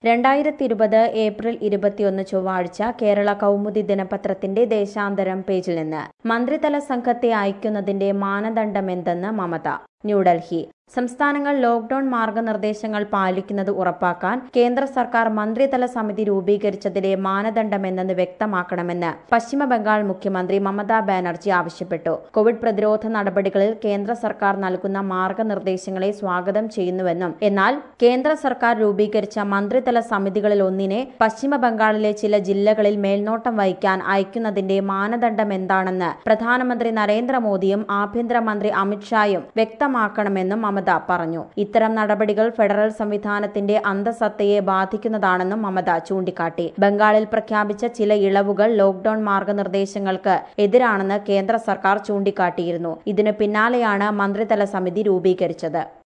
രണ്ടായിരത്തി ഇരുപത് ഏപ്രിൽ ഇരുപത്തിയൊന്ന് ചൊവ്വാഴ്ച കേരള കൗമുദി ദിനപത്രത്തിന്റെ ദേശാന്തരം പേജിൽ നിന്ന് മന്ത്രിതല സംഘത്തെ അയക്കുന്നതിന്റെ മാനദണ്ഡമെന്തെന്ന് മമത ന്യൂഡൽഹി സംസ്ഥാനങ്ങൾ ലോക്ഡൌൺ മാർഗനിർദ്ദേശങ്ങൾ പാലിക്കുന്നത് ഉറപ്പാക്കാൻ കേന്ദ്ര സർക്കാർ മന്ത്രിതല സമിതി രൂപീകരിച്ചതിലെ മാനദണ്ഡമെന്തെന്ന് വ്യക്തമാക്കണമെന്ന് പശ്ചിമ ബംഗാൾ മുഖ്യമന്ത്രി മമതാ ബാനർജി ആവശ്യപ്പെട്ടു കോവിഡ് പ്രതിരോധ നടപടികളിൽ കേന്ദ്ര സർക്കാർ നൽകുന്ന മാർഗനിർദ്ദേശങ്ങളെ സ്വാഗതം ചെയ്യുന്നുവെന്നും എന്നാൽ കേന്ദ്ര സർക്കാർ രൂപീകരിച്ച മന്ത്രിതല സമിതികളിൽ ഒന്നിനെ പശ്ചിമ ബംഗാളിലെ ചില ജില്ലകളിൽ മേൽനോട്ടം വഹിക്കാൻ അയക്കുന്നതിന്റെ മാനദണ്ഡം എന്താണെന്ന് പ്രധാനമന്ത്രി നരേന്ദ്രമോദിയും ആഭ്യന്തരമന്ത്രി അമിത്ഷായും വ്യക്തമാക്കണമെന്നും മമത പറഞ്ഞു ഇത്തരം നടപടികൾ ഫെഡറൽ സംവിധാനത്തിന്റെ അന്തസത്തയെ ബാധിക്കുന്നതാണെന്നും മമത ചൂണ്ടിക്കാട്ടി ബംഗാളിൽ പ്രഖ്യാപിച്ച ചില ഇളവുകൾ ലോക്ഡൌൺ മാർഗനിർദ്ദേശങ്ങൾക്ക് എതിരാണെന്ന് കേന്ദ്ര സർക്കാർ ചൂണ്ടിക്കാട്ടിയിരുന്നു ഇതിനു പിന്നാലെയാണ് മന്ത്രിതല സമിതി രൂപീകരിച്ചത്